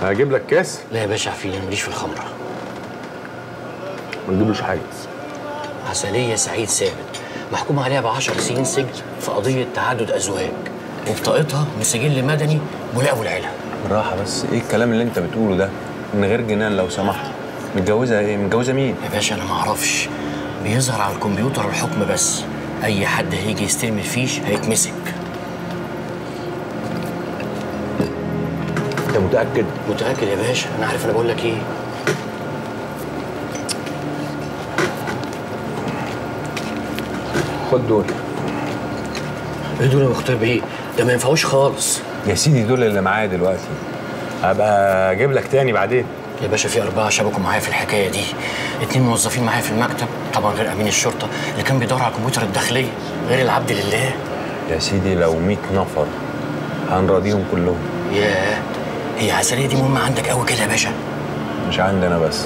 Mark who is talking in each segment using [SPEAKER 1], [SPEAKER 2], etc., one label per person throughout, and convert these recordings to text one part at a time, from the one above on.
[SPEAKER 1] هجيب لك كاس
[SPEAKER 2] لا يا باشا عفيني أنا ماليش في الخمره
[SPEAKER 1] ما تجيبلوش حاجه
[SPEAKER 2] عسليه سعيد ثابت محكوم عليها ب 10 سنين سجن في قضيه تعدد ازواج وبطاقتها من سجل مدني ملاقب العيله
[SPEAKER 3] بالراحه بس ايه الكلام اللي انت بتقوله ده من غير جنان لو سمحت متجوزه ايه متجوزه مين
[SPEAKER 2] يا باشا انا ما اعرفش بيظهر على الكمبيوتر الحكم بس اي حد هيجي يستلم الفيش هيتمسك
[SPEAKER 1] انت متاكد
[SPEAKER 2] متاكد يا باشا انا عارف انا بقول لك ايه
[SPEAKER 1] خد دول
[SPEAKER 2] ايه دول يا مختار بيه ده ما ينفعوش خالص
[SPEAKER 3] يا سيدي دول اللي معايا دلوقتي هبقى اجيب لك تاني بعدين
[SPEAKER 2] يا باشا في أربعة شبكوا معايا في الحكاية دي اتنين موظفين معايا في المكتب طبعا غير أمين الشرطة اللي كان بيدور على الكمبيوتر الداخلية غير العبد لله
[SPEAKER 3] يا سيدي لو 100 نفر هنراضيهم كلهم
[SPEAKER 2] ياه هي عسلية دي مهمة عندك قوي كده يا باشا
[SPEAKER 3] مش عندنا بس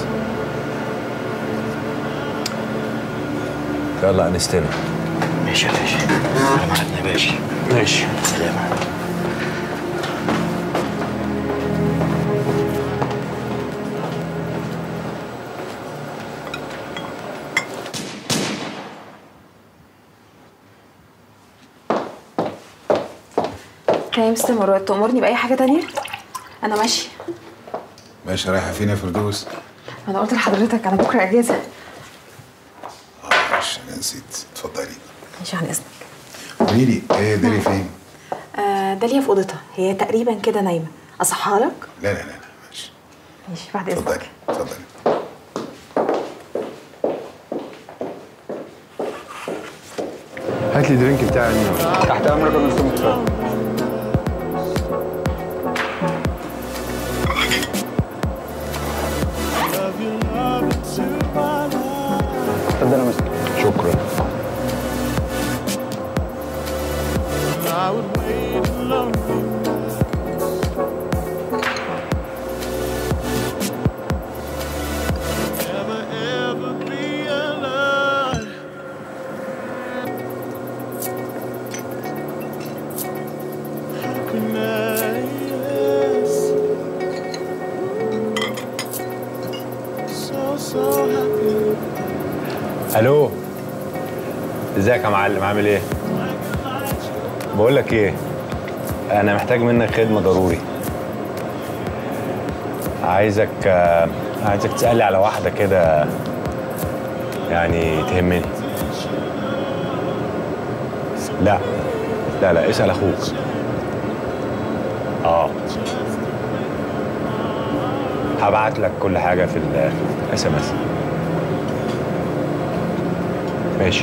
[SPEAKER 3] يلا انستنا
[SPEAKER 2] ماشي يا باشا سلام عليكم يا باشا
[SPEAKER 1] ماشي
[SPEAKER 2] سلام
[SPEAKER 4] يا مستر مراد تأمرني بأي حاجة تانية؟ أنا ماشي
[SPEAKER 5] باشا رايحه فين يا فردوس؟
[SPEAKER 4] أنا قلت لحضرتك أنا بكرة أجازة
[SPEAKER 5] اه معلش انا نسيت اتفضلي
[SPEAKER 4] ماشي عن إذنك
[SPEAKER 5] قولي لي ايه داري فين؟
[SPEAKER 4] آه داليا في أوضتها هي تقريبا كده نايمة أصحى لك؟
[SPEAKER 5] لا لا لا لا ماشي
[SPEAKER 4] ماشي بعد إذنك
[SPEAKER 5] اتفضلي اتفضلي
[SPEAKER 1] هات لي درينك بتاعي
[SPEAKER 6] تحت امرك يا مستر مختار اتفضل يا مستر
[SPEAKER 1] شكرا
[SPEAKER 3] الو ازيك يا معلم عامل ايه بقول لك ايه انا محتاج منك خدمه ضروري عايزك آه، عايزك تسالي على واحده كده يعني تهمني لا لا لا اسال اخوك اه هبعت لك كل حاجه في الاس ام اس ماشي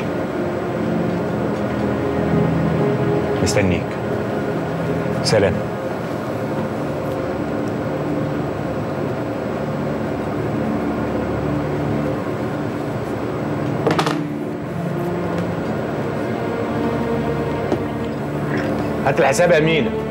[SPEAKER 3] مستنيك سلام هات الحساب يا مينا